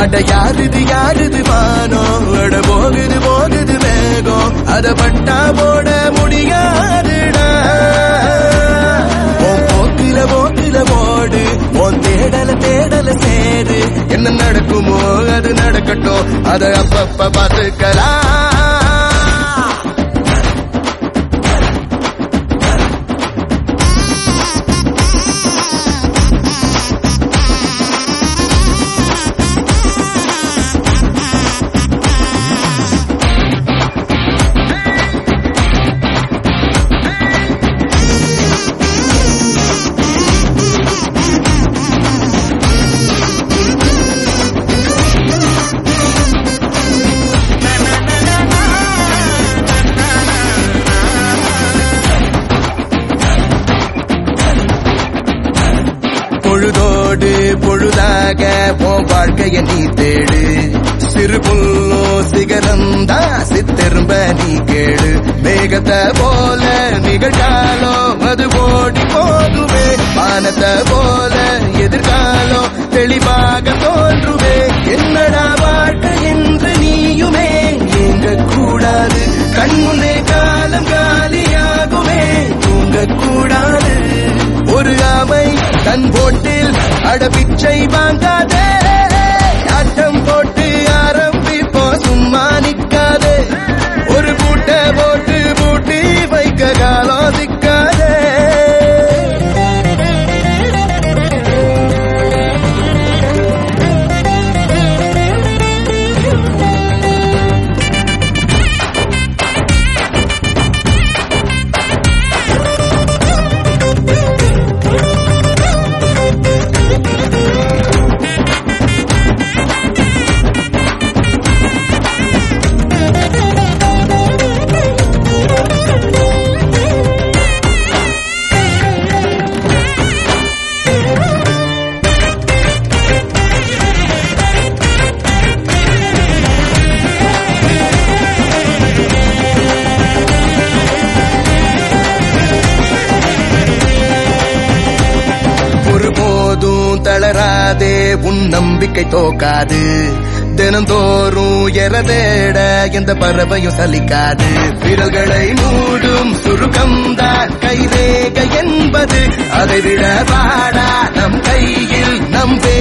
அட யாருது யாருது வானோ அட போகுது போகுது வேகம் அத பட்டா போட முடியாதுடா உன் போக்குல போக்குல ஓடு உன் தேடல தேடல சேரு என்ன நடக்குமோ அது நடக்கட்டும் அத அப்பப்ப பாத்துக்கலாம் பொழுதோடு பொழுதாக உன் வாழ்க்கைய நீ தேடு சிறு புல்லோ சிகரம் தான் சித்தெரும்ப நீ கேடு மேகத்தை போல நிகழ்காலம் அது ஓடி போகுமே வானத்தை போல எதிர்காலம் தெளிவாக தோன்றுமே என்னடா வாழ்க்கை என்று நீயுமே ஏங்க கூடாது கண்முன்னே காலம் காலியாகுமே தூங்க கூடாது ஒரு ஆமை தன் போட்டில் அடபிச்சை வாங்காதே ஆட்டம் போட்டு ஆரம்பிப்போ சும்மா நிக்காதே ஒரு பூட்ட போட்டு பூட்டி வைக்க காலம் சிக்காதே ஒருபோதும் தளராதே உன் நம்பிக்கை தோக்காது தினந்தோறும் எற தேட எந்த பறவையும் சலிக்காது விரல்களை மூடும் சுருக்கம்தான் கைரேகை என்பது அதை விட வாடா நம் கையில் நம்